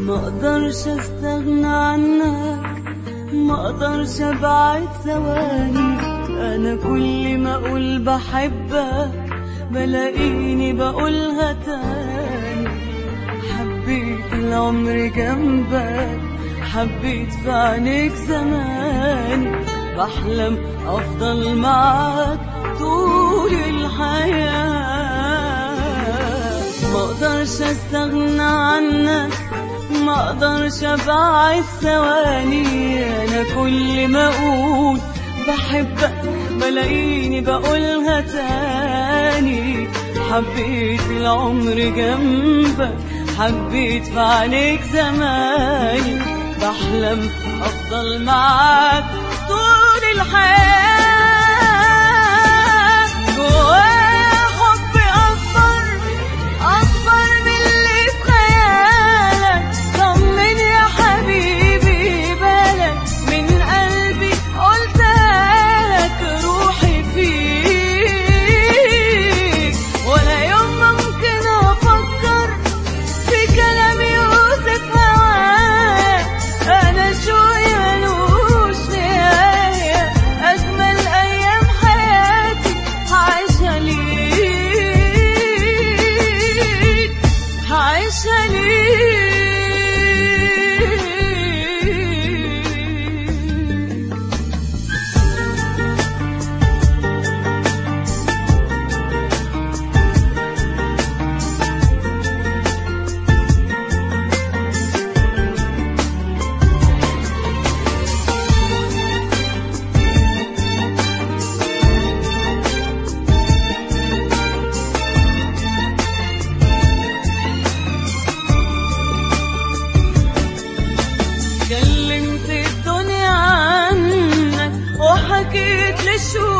ما اقدرش استغنى عنك ما اقدرش ابعد ثواني انا كل ما اقول بحبك بلاقيني بقولها تاني حبيت العمر جنبك حبيت في عينيك زماني بحلم افضل معاك طول الحياة ما اقدرش استغنى عنك ما اقدرش ابعد ثواني انا كل ما اقول بحبك بلاقيني بقولها تاني حبيت العمر جنبك حبيت في عينيك زماني بحلم افضل معاك طول الحياة جوايا حب اكبر اكبر من اللي في خيالك طمن يا حبيبي بالك من قلبي قلتلك روحي فيك ولا يوم ممكن افكر في كلام يوصف هواك انا شوقي ملوش نهايه اجمل ايام حياتي هعيشها ليك هعيشها ليك كلمت الدنيا عنك وحكيت للشوق